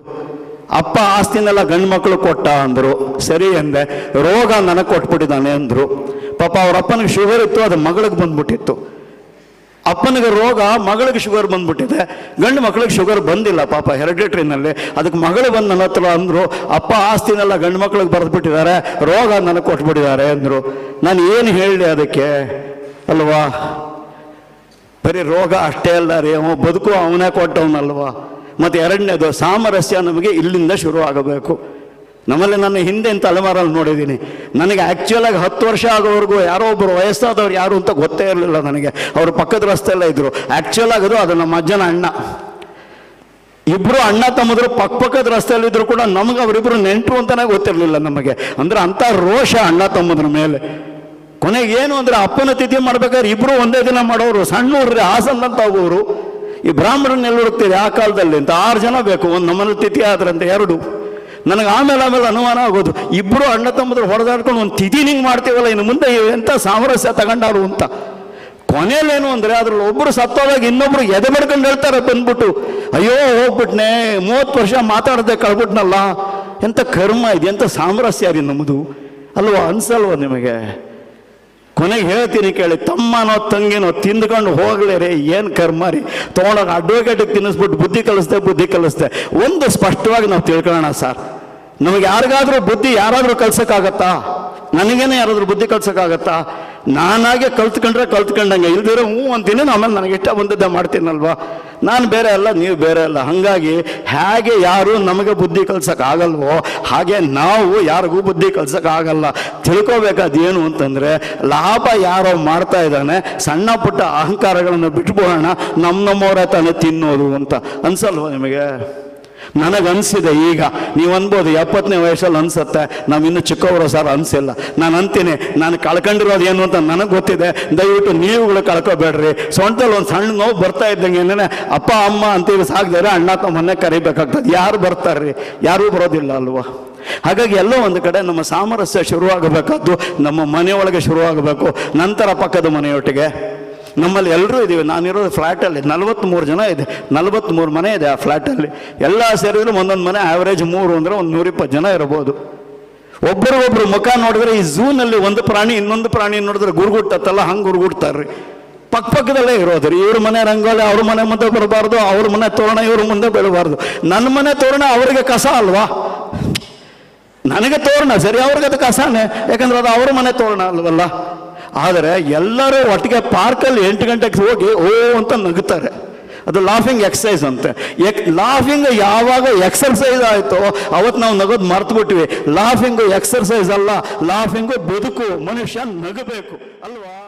ಅಪ್ಪ ಆಸ್ತಿನೆಲ್ಲ ಗಂಡು ಮಕ್ಕಳು ಕೊಟ್ಟ ಅಂದರು ಸರಿ ಅಂದೆ ರೋಗ ನನಗೆ ಕೊಟ್ಬಿಟ್ಟಿದ್ದಾನೆ ಅಂದರು ಪಾಪ ಅವ್ರ ಅಪ್ಪನಿಗೆ ಶುಗರ್ ಇತ್ತು ಅದು ಮಗಳಿಗೆ ಬಂದ್ಬಿಟ್ಟಿತ್ತು ಅಪ್ಪನಿಗೆ ರೋಗ ಮಗಳಿಗೆ ಶುಗರ್ ಬಂದ್ಬಿಟ್ಟಿದೆ ಗಂಡು ಮಕ್ಕಳಿಗೆ ಶುಗರ್ ಬಂದಿಲ್ಲ ಪಾಪ ಹೆರಿಡಿಟ್ರಿನಲ್ಲಿ ಅದಕ್ಕೆ ಮಗಳು ಬಂದು ನನ್ನ ಹತ್ರ ಅಂದರು ಅಪ್ಪ ಆಸ್ತಿನೆಲ್ಲ ಗಂಡು ಮಕ್ಕಳಿಗೆ ಬರೆದ್ಬಿಟ್ಟಿದ್ದಾರೆ ರೋಗ ನನಗೆ ಕೊಟ್ಬಿಟ್ಟಿದ್ದಾರೆ ಅಂದರು ನಾನು ಏನು ಹೇಳಲಿ ಅದಕ್ಕೆ ಅಲ್ವಾ ಬರೀ ರೋಗ ಅಷ್ಟೇ ಅಲ್ಲ ರೀ ಅವ ಬದುಕು ಅವನೇ ಕೊಟ್ಟವನಲ್ವಾ ಮತ್ತು ಎರಡನೇದು ಸಾಮರಸ್ಯ ನಮಗೆ ಇಲ್ಲಿಂದ ಶುರು ಆಗಬೇಕು ನಮ್ಮಲ್ಲಿ ನನ್ನ ಹಿಂದಿನ ತಲೆಮಾರಲ್ಲಿ ನೋಡಿದ್ದೀನಿ ನನಗೆ ಆ್ಯಕ್ಚುಲಾಗಿ ಹತ್ತು ವರ್ಷ ಆಗೋವರೆಗೂ ಯಾರೋ ಒಬ್ಬರು ವಯಸ್ಸಾದವ್ರು ಯಾರು ಅಂತ ಗೊತ್ತೇ ಇರಲಿಲ್ಲ ನನಗೆ ಅವರು ಪಕ್ಕದ ರಸ್ತೆಯಲ್ಲೇ ಇದ್ದರು ಆ್ಯಕ್ಚುಲ್ ಆಗೋದು ಅದು ನಮ್ಮ ಅಜ್ಜನ ಅಣ್ಣ ಇಬ್ರು ಅಣ್ಣ ತಮ್ಮದ್ರು ಪಕ್ಕ ಪಕ್ಕದ ರಸ್ತೆಯಲ್ಲಿ ಇದ್ರು ಕೂಡ ನಮಗೆ ಅವರಿಬ್ರು ನೆಂಟರು ಅಂತಾನೆ ಗೊತ್ತಿರಲಿಲ್ಲ ನಮಗೆ ಅಂದ್ರೆ ಅಂತ ರೋಷ ಅಣ್ಣ ತಮ್ಮದ್ರ ಮೇಲೆ ಕೊನೆಗೆ ಏನು ಅಂದ್ರೆ ಅಪ್ಪನ ತಿಥಿ ಮಾಡ್ಬೇಕಾದ್ರೆ ಇಬ್ರು ಒಂದೇ ದಿನ ಮಾಡೋರು ಸಣ್ಣ ಹುಡ್ರಿ ಹಾಸನ್ ಅಂತ ಹೋಗೋರು ಈ ಬ್ರಾಹ್ಮಣನೆಲ್ಲ ಹುಡುಕ್ತೀರಿ ಆ ಕಾಲದಲ್ಲಿ ಅಂತ ಆರು ಜನ ಬೇಕು ಒಂದು ನಮ್ಮಲ್ಲಿ ತಿಥಿ ಆದ್ರಂತೆ ಎರಡು ನನಗೆ ಆಮೇಲೆ ಆಮೇಲೆ ಅನುಮಾನ ಆಗೋದು ಇಬ್ರು ಅಣ್ಣ ತಮ್ಮದ್ರು ಹೊಡೆದಾಡ್ಕೊಂಡು ಒಂದು ತಿಥಿ ಹಿಂಗೆ ಮಾಡ್ತೀವಲ್ಲ ಇನ್ನು ಮುಂದೆ ಎಂಥ ಸಾಮರಸ್ಯ ತಗೊಂಡಾರು ಅಂತ ಕೊನೆಯಲ್ಲೇನು ಅಂದ್ರೆ ಅದ್ರಲ್ಲಿ ಒಬ್ರು ಸತ್ತೋದಾಗ ಇನ್ನೊಬ್ರು ಎದೆ ಬಡ್ಕೊಂಡು ಹೇಳ್ತಾರೆ ಬಂದ್ಬಿಟ್ಟು ಅಯ್ಯೋ ಹೋಗ್ಬಿಟ್ನೆ ಮೂವತ್ತು ವರ್ಷ ಮಾತಾಡದೆ ಕಳ್ಬಿಟ್ನಲ್ಲ ಎಂತ ಕರ್ಮ ಇದೆ ಎಂತ ಸಾಮರಸ್ಯ ರೀ ನಮ್ಮದು ಅಲ್ವಾ ಅನ್ಸಲ್ವಾ ನಿಮಗೆ ಕೊನೆಗೆ ಹೇಳ್ತೀನಿ ಕೇಳಿ ತಮ್ಮನೋ ತಂಗಿನೋ ತಿಂದ್ಕೊಂಡು ಹೋಗ್ಲಿ ರೀ ಏನು ಕರ್ಮ ರೀ ತೊಗೊಂಡೋಗಿ ಅಡ್ವೊಕೇಟಿಗೆ ತಿನ್ನಿಸ್ಬಿಟ್ಟು ಬುದ್ಧಿ ಕಲಿಸ್ದೆ ಬುದ್ಧಿ ಕಲಿಸ್ದೆ ಒಂದು ಸ್ಪಷ್ಟವಾಗಿ ನಾವು ತಿಳ್ಕೊಳ್ಳೋಣ ಸರ್ ನಮಗೆ ಯಾರಿಗಾದ್ರೂ ಬುದ್ಧಿ ಯಾರಾದರೂ ಕಲ್ಸಕ್ಕಾಗತ್ತಾ ನನಗೇನೆ ಯಾರಾದ್ರೂ ಬುದ್ಧಿ ಕಲ್ಸಕ್ಕಾಗತ್ತಾ ನಾನಾಗೆ ಕಲ್ತ್ಕೊಂಡ್ರೆ ಕಲ್ತ್ಕೊಂಡಂಗೆ ಇಲ್ದಿರೋ ಹ್ಞೂ ಅಂತೀನಿ ಆಮೇಲೆ ನನಗೆ ಇಷ್ಟ ಬಂದದ್ದೇ ಮಾಡ್ತೀನಲ್ವಾ ನಾನು ಬೇರೆ ಅಲ್ಲ ನೀವು ಬೇರೆ ಅಲ್ಲ ಹಾಗಾಗಿ ಹೇಗೆ ಯಾರು ನಮಗೆ ಬುದ್ಧಿ ಕಲ್ಸಕ್ಕಾಗಲ್ವೋ ಹಾಗೆ ನಾವು ಯಾರಿಗೂ ಬುದ್ಧಿ ಕಲ್ಸಕ್ಕಾಗಲ್ಲ ತಿಳ್ಕೊಬೇಕಾದ ಏನು ಅಂತಂದರೆ ಲಾಭ ಯಾರೋ ಮಾಡ್ತಾ ಇದ್ದಾನೆ ಸಣ್ಣ ಪುಟ್ಟ ಅಹಂಕಾರಗಳನ್ನು ಬಿಟ್ಬಿಡೋಣ ನಮ್ಮ ನಮ್ಮವರೇ ತಾನೇ ತಿನ್ನೋದು ಅಂತ ಅನ್ಸಲ್ವ ನಿಮಗೆ ನನಗನ್ಸಿದೆ ಈಗ ನೀವು ಅನ್ಬೋದು ಎಪ್ಪತ್ತನೇ ವಯಸ್ಸಲ್ಲಿ ಅನ್ಸುತ್ತೆ ನಾವು ಇನ್ನೂ ಚಿಕ್ಕವರು ಸರ್ ಅನ್ಸಿಲ್ಲ ನಾನು ಅಂತೀನಿ ನಾನು ಕಳ್ಕೊಂಡಿರೋದು ಏನು ಅಂತ ನನಗೆ ಗೊತ್ತಿದೆ ದಯವಿಟ್ಟು ನೀವುಗಳು ಕಳ್ಕೊಬೇಡ್ರಿ ಸೊಂಟದಲ್ಲಿ ಒಂದು ಸಣ್ಣ ನೋವು ಬರ್ತಾ ಇದ್ದಂಗೆ ಏನೇನೆ ಅಪ್ಪ ಅಮ್ಮ ಅಂತೀವಿ ಸಾಕ್ದರೆ ಅಣ್ಣ ತಮ್ಮನ್ನೇ ಕರಿಬೇಕಾಗ್ತದೆ ಯಾರು ಬರ್ತಾರ್ರಿ ಯಾರೂ ಬರೋದಿಲ್ಲ ಅಲ್ವಾ ಹಾಗಾಗಿ ಎಲ್ಲೋ ಒಂದು ಕಡೆ ನಮ್ಮ ಸಾಮರಸ್ಯ ಶುರುವಾಗಬೇಕಾದ್ದು ನಮ್ಮ ಮನೆಯೊಳಗೆ ಶುರುವಾಗಬೇಕು ನಂತರ ಪಕ್ಕದ ಮನೆಯೊಟ್ಟಿಗೆ ನಮ್ಮಲ್ಲಿ ಎಲ್ಲರೂ ಇದ್ದೀವಿ ನಾನಿರೋದು ಫ್ಲ್ಯಾಟಲ್ಲಿ ನಲವತ್ತ್ಮೂರು ಜನ ಇದೆ ನಲವತ್ತ್ಮೂರು ಮನೆ ಇದೆ ಆ ಫ್ಲ್ಯಾಟಲ್ಲಿ ಎಲ್ಲ ಸೇರಿದ್ರು ಒಂದೊಂದು ಮನೆ ಆವ್ರೇಜ್ ಮೂರು ಅಂದರೆ ಒಂದು ನೂರಿಪ್ಪತ್ತು ಜನ ಇರ್ಬೋದು ಒಬ್ಬರಿಗೊಬ್ರು ಮುಖ ನೋಡಿದ್ರೆ ಈ ಝೂನಲ್ಲಿ ಒಂದು ಪ್ರಾಣಿ ಇನ್ನೊಂದು ಪ್ರಾಣಿ ನೋಡಿದ್ರೆ ಗುರುಗುಟ್ಟತ್ತಲ್ಲ ಹಂಗೆ ಗುರುಗುಟ್ತಾರ್ರಿ ಪಕ್ಕ ಪಕ್ಕದಲ್ಲೇ ಇರೋದ್ರಿ ಇವ್ರ ಮನೆ ರಂಗೋಲಿ ಅವ್ರ ಮನೆ ಮುಂದೆ ಬರಬಾರ್ದು ಅವ್ರ ಮನೆ ತೋರಣ ಇವ್ರ ಮುಂದೆ ಬೆಳಬಾರ್ದು ನನ್ನ ಮನೆ ತೋರಣ ಅವರಿಗೆ ಕಸ ಅಲ್ವಾ ನನಗೆ ತೋರಣ ಸರಿ ಅವ್ರಿಗೆ ಅದು ಕಸನೇ ಯಾಕಂದ್ರೆ ಅದು ಅವ್ರ ಮನೆ ತೋರಣ ಅಲ್ವಲ್ಲ ಆದರೆ ಎಲ್ಲರೂ ಒಟ್ಟಿಗೆ ಪಾರ್ಕಲ್ಲಿ ಎಂಟು ಗಂಟೆಗೆ ಹೋಗಿ ಓ ಅಂತ ನಗುತ್ತಾರೆ ಅದು ಲಾಫಿಂಗ್ ಎಕ್ಸಸೈಸ್ ಅಂತೆ ಎಕ್ ಲಾಫಿಂಗ್ ಯಾವಾಗ ಎಕ್ಸರ್ಸೈಸ್ ಆಯಿತೋ ಅವತ್ತು ನಾವು ನಗೋದು ಮರ್ತು ಬಿಟ್ವಿ ಲಾಫಿಂಗು ಎಕ್ಸರ್ಸೈಸ್ ಅಲ್ಲ ಲಾಫಿಂಗು ಬದುಕು ಮನುಷ್ಯ ನಗಬೇಕು ಅಲ್ವಾ